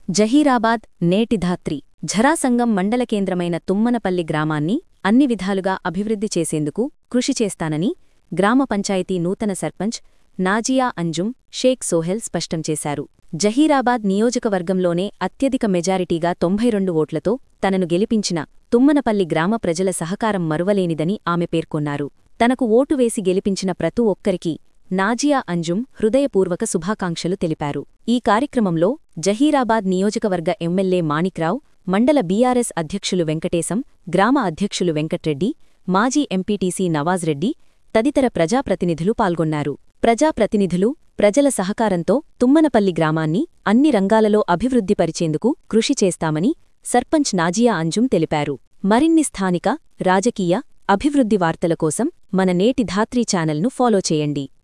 జహీరాబాద్ నేటి ధాత్రి ఝరాసంగం మండల కేంద్రమైన తుమ్మనపల్లి గ్రామాన్ని అన్ని విధాలుగా అభివృద్ధి చేసేందుకు కృషి చేస్తానని గ్రామ పంచాయతీ నూతన సర్పంచ్ నాజియా అంజుం షేక్ సోహెల్ స్పష్టం చేశారు జహీరాబాద్ నియోజకవర్గంలోనే అత్యధిక మెజారిటీగా తొంభై రెండు ఓట్లతో తనను గెలిపించిన తుమ్మనపల్లి గ్రామ ప్రజల సహకారం మరువలేనిదని ఆమె పేర్కొన్నారు తనకు ఓటు వేసి గెలిపించిన ప్రతి ఒక్కరికీ నాజియా అంజుం హృదయపూర్వక శుభాకాంక్షలు తెలిపారు ఈ కార్యక్రమంలో జహీరాబాద్ నియోజకవర్గ ఎమ్మెల్యే మాణిక్రావు మండల బీఆర్ఎస్ అధ్యక్షులు వెంకటేశం గ్రామ అధ్యక్షులు వెంకట్రెడ్డి మాజీ ఎంపీటీసీ నవాజ్ రెడ్డి తదితర ప్రజాప్రతినిధులు పాల్గొన్నారు ప్రజాప్రతినిధులు ప్రజల సహకారంతో తుమ్మనపల్లి గ్రామాన్ని అన్ని రంగాలలో అభివృద్ధిపరిచేందుకు కృషి చేస్తామని సర్పంచ్ నాజియా అంజుం తెలిపారు మరిన్ని స్థానిక రాజకీయ అభివృద్ధి వార్తల కోసం మన నేటి ధాత్రీ ఛానల్ను ఫాలో చేయండి